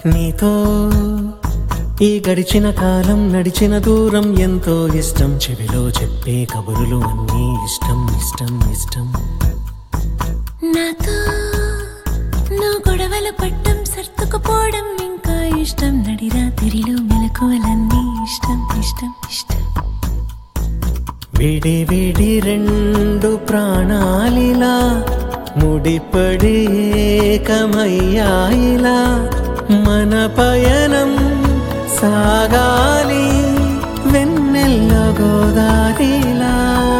నీతో ఈ గడిచిన కాలం నడిచిన దూరం ఎంతో ఇష్టం చెవిలో చెప్పే కబురులు అన్నీ ఇష్టం ఇష్టం ఇష్టం నాతో నువ్వు గొడవలు పట్టం సర్దుకుపోవడం ఇంకా ఇష్టం నడిరాత్రిలో మెలకువలన్నీ ఇష్టం ఇష్టం ఇష్టం విడి విడి రెండు ప్రాణాలిలా ముడిపడి ఏకమయ్యాయిలా మన పయనం సాగాలి వెన్నెల్ల గోదారిలా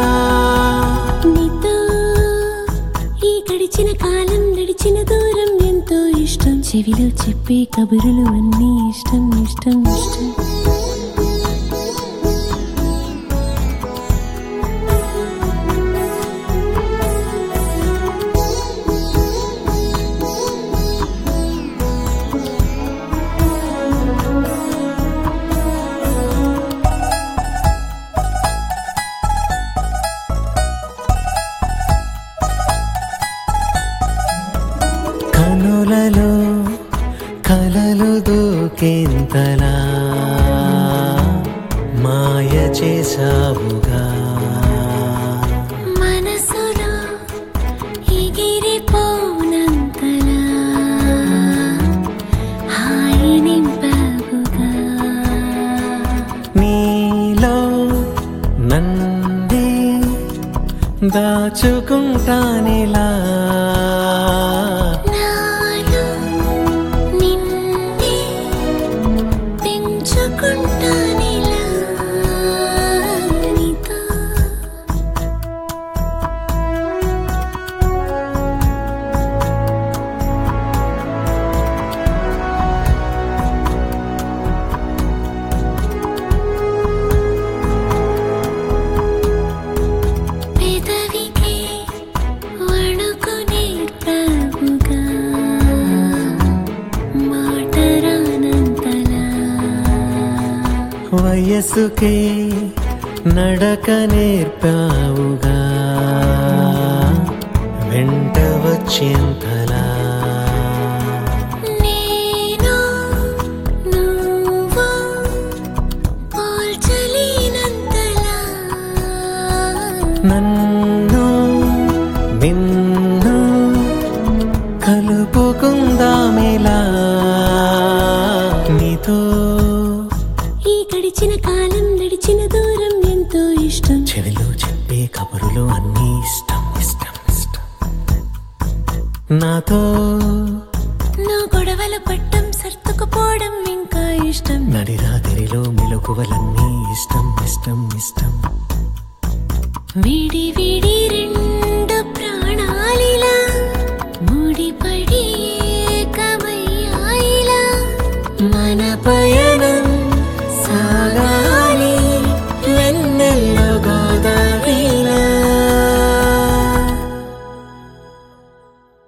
నీతో ఈ గడిచిన కాలం నడిచిన దూరం ఎంతో ఇష్టం చెవిలో చెప్పే కబురులు అన్నీ ఇష్టం ఇష్టం ఇష్టం కనులలో కలలు దూకేంతలా మాయ చేసావుగా మనసులో ఎగిరిపోనంతలా హాయి నింపావుగా నీలో నన్నే దాచుకుంటానిలా నాలో నిన్నే పెంచుకుంటానిలా నీతో పెదవికి వణుకు నేర్పావుగా మాట రానంతలా వయసుకే నడక నేర్పావుగా వెంట వచ్చేంతలా నేను నువ్వు పోల్చలేనంతలా నన్ను నిన్ను కలుపుకుందామిలా నీతో ఈ గడిచిన కాలం నడిచిన దూరం ఎంతో ఇష్టం చెవిలో చెప్పే కబురులు అన్నీ ఇష్టం ఇష్టం ఇష్టం నాతో నువ్వు గొడవలు పట్టం సర్దుకుపోవడం ఇంకా ఇష్టం నడిరాతిరిలో మెలకువలన్నీ ఇష్టం ఇష్టం ఇష్టం విడి విడి రెండు ప్రాణాలిలా ముడిపడి ఏకమయ్యాయిలా మన పయ